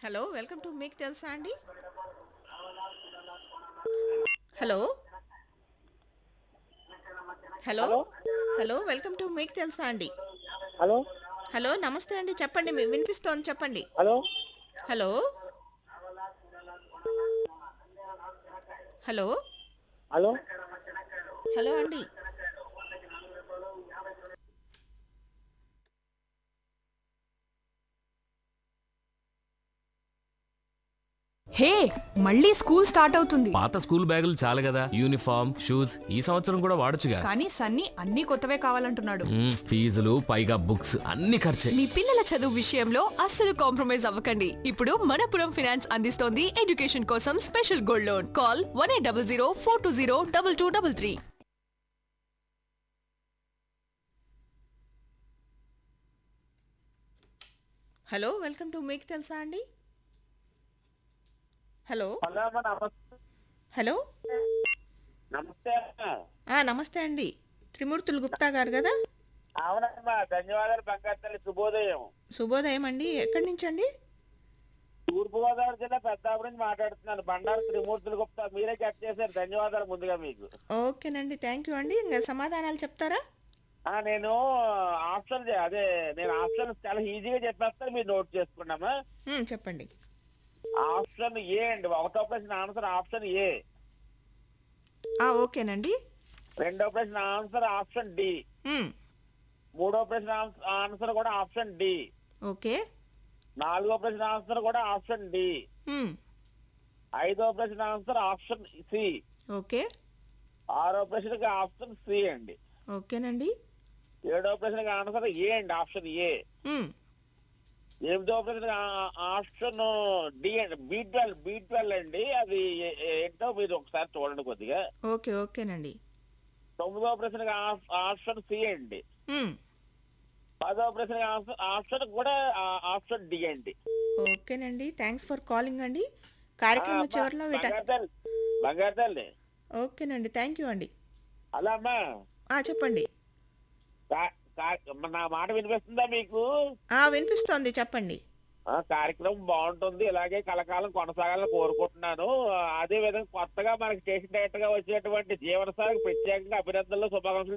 Hello welcome to మీకు తెలుసా అండి hello hello hello welcome to మీకు తెలుసా అండి హలో హలో నమస్తే అండి చెప్పండి మీ- వినిపిస్తోంది చెప్పండి hello hello hello hello hello అండి హే మళ్ళీ స్కూల్ స్టార్ట్ అవుతుంది పాత స్కూల్ బ్యాగులు చాలు కదా యూనిఫామ్ షూస్ ఈ సంవత్సరం కూడా వాడొచ్చుగా కానీ సన్నీ అన్ని కొత్తవే కావాలంటున్నాడు మ్మ్, ఫీజులు పైగా బుక్స్ అన్ని ఖర్చే మీ పిల్లల చదువు విషయంలో అస్సలు కాంప్రమైజ్ అవ్వకండి ఇప్పుడు మనపురం ఫైనాన్స్ అందిస్తోంది ఎడ్యుకేషన్ కోసం special gold loan call one eight double zero four two zero double two double three hello welcome to మీకు తెలుసా అండి హలో హలో అమ్మ నమస్తే హలో నమస్తే అమ్మ. ఆ, నమస్తే అండి త్రిమూర్తులు గుప్తా గారు కదా అవునమ్మా ధన్యవాదాలు బంగారు శుభోదయం శుభోదయం అండి ఎక్కడి నుంచి అండి తూర్పు గోదావరి జిల్లా పెద్దాపురం నుంచి మాట్లాడుతున్నాను బండారు త్రిమూర్తులు గుప్తా మీరే కట్ చేశారు ధన్యవాదాలు ముందుగా మీకు ఓకేనండి థ్యాంక్ యూ అండి ఇంకా సమాధానాలు చెప్తారా ఆ నేను ఆప్షన్ అదే నేను ఆప్షన్ చాలా ఈజీగా చెప్పేస్తాను మీరు నోట్ చేసుకున్నామా మ్, చెప్పండి ఆప్షన్ ఏ అండి ఒకటో ప్రశ్న ఆన్సర్ ఆప్షన్ ఏ ఆ, ఓకేనండి రెండో ప్రశ్న ఆన్సర్ ఆప్షన్ డి మ్, మూడో ప్రశ్న ఆన్స్- ఆన్సర్ కూడా ఆప్షన్ డి ఓకే నాలుగో ప్రశ్న ఆన్సర్ కూడా ఆప్షన్ డి మ్, ఐదో ప్రశ్న ఆన్సర్ ఆప్షన్ సి ఓకే ఆరో ప్రశ్నకి ఆప్షన్ సి అండి ఓకేనండి ఏడో ప్రశ్నకి ఆన్సర్ ఏ అండి ఆప్షన్ ఏ మ్, ఎనిమిదో ప్రశ్నకి ఆ- ఆప్షన్ డి అండి బి ట్వెల్వ్ బి ట్వెల్వ్ అండి అది ఏ- ఏంటో మీరు ఒకసారి చూడండి కొద్దిగా ఓకే ఓకేనండి తొమ్మిదో ప్రశ్నకి ఆప్- ఆప్షన్ సి అండి మ్, పదో ప్రశ్నకి ఆప్షన్- ఆప్షన్ కూడా ఆ- ఆప్షన్ డి అండి ఓకేనండి థ్యాంక్స్ ఫర్ కాలింగ్ అండి కార్యక్రమం చివరిలో వీట బంగారు బంగారు తల్లి ఓకేనండి థ్యాంక్ యూ అండి అలా అమ్మా ఆ, చెప్పండి కా- కా- నా మాట వినిపిస్తుందా మీకు ఆ, వినిపిస్తోంది చెప్పండి ఆ కార్యక్రమం బాగుంటుంది ఇలాగే కలకాలం కొనసాగాలని కోరుకుంటున్నాను ఆ, అదే విధంగా కొత్తగా మనకి స్టేషన్ డైరెక్టర్ గా వచ్చేటువంటి జీవన సాగు ప్రత్యేకంగా అభినందనలు శుభాకాంక్షలు